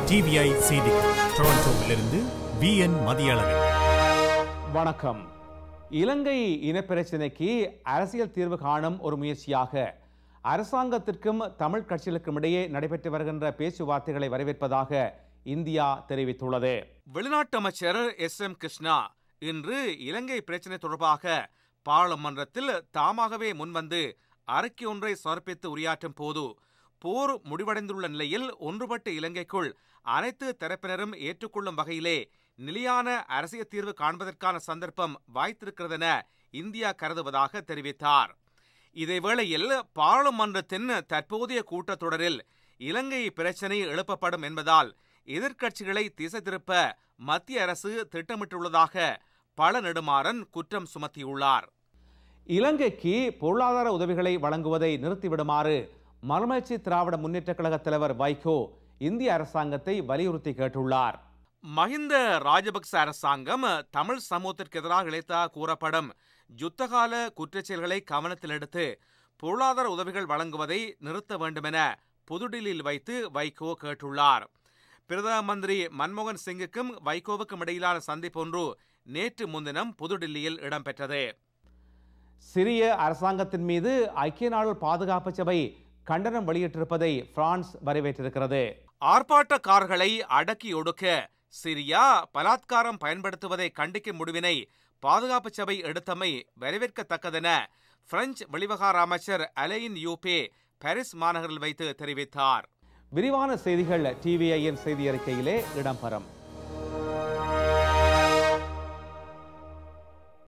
TVI செய்திகள் டொரண்டோவிலிருந்து we என் மதியழகன் வணக்கம் இலங்கை இனப்பிரச்சினைக்கு அரசியல் தீர்வு காணும் ஒரு முயற்சியாக அரசாங்கத்திற்கும் தமிழ் கட்சிகளுக்கும் இடையே நடைபெற்று வருகின்ற பேச்சுவார்த்தைகளை வரவேற்பதாக இந்தியா தெரிவித்துள்ளது வெளிநாட்டு அமைச்சர் எஸ் எம் கிருஷ்ணா இன்று இலங்கை பிரச்சினை தொடர்பாக பாராளுமன்றத்தில் தாமாகவே முன்வந்து அறிக்கை ஒன்றை சமர்ப்பித்து உரையாற்றும் போது போர் முடிவடைந்துள்ள நிலையில் ஒன்றுபட்ட இலங்கைக்குள் அனைத்து தரப்பினரும் ஏற்றுக்கொள்ளும் வகையிலே நிலையான அரசியல் தீர்வு காண்பதற்கான சந்தர்ப்பம் வாய்த்திருக்கிறதென இந்தியா கருதுவதாக தெரிவித்தார் இதேவேளையில் பாராளுமன்றத்தின் தற்போதைய கூட்டத்தொடரில் இலங்கை பிரச்சினை எழுப்பப்படும் என்பதால் எதிர்க்கட்சிகளை திசை திருப்ப மத்திய அரசு திட்டமிட்டுள்ளதாக பல நெடுமாறன் குற்றம் சுமத்தியுள்ளார் இலங்கைக்கு பொருளாதார உதவிகளை வழங்குவதை நிறுத்திவிடுமாறு மறுமலர்ச்சி திராவிட முன்னேற்ற கழக தலைவர் வைகோ இந்திய அரசாங்கத்தை வலியுறுத்தி கேட்டுள்ளார் மஹிந்த ராஜபக்ச அரசாங்கம் தமிழ் சமூகத்திற்கு எதிராக இழைத்ததாக கூறப்படும் யுத்தகால குற்றச்செயல்களை கவனத்தில் எடுத்து பொருளாதார உதவிகள் வழங்குவதை நிறுத்த வேண்டுமென புதுடில்லியில் வைத்து வைகோ கேட்டுள்ளார் பிரதம மந்திரி மன்மோகன் சிங்குக்கும் வைகோவுக்கும் இடையிலான சந்திப்பொன்று நேற்று முன்தினம் புதுடில்லியில் இடம்பெற்றது சிரிய அரசாங்கத்தின் மீது ஐக்கிய நாடுகள் பாதுகாப்பு சபை கண்டனம் வெளியிட்டிருப்பதை பிரான்ஸ் வரவேற்றிருக்கிறது ஆர்ப்பாட்டக்காரர்களை அடக்கி ஒடுக்க சிரியா பலாத்காரம் பயன்படுத்துவதை கண்டிக்கும் முடிவினை பாதுகாப்பு சபை எடுத்தமை வரவேற்கத்தக்கதென பிரெஞ்சு வெளிவகார அமைச்சர் அலையின் யூபே பாரிஸ் மாநகரில் வைத்து தெரிவித்தார் விரிவான செய்திகள் டிவிஐயின் செய்தி அறிக்கையிலே இடம்பெறும்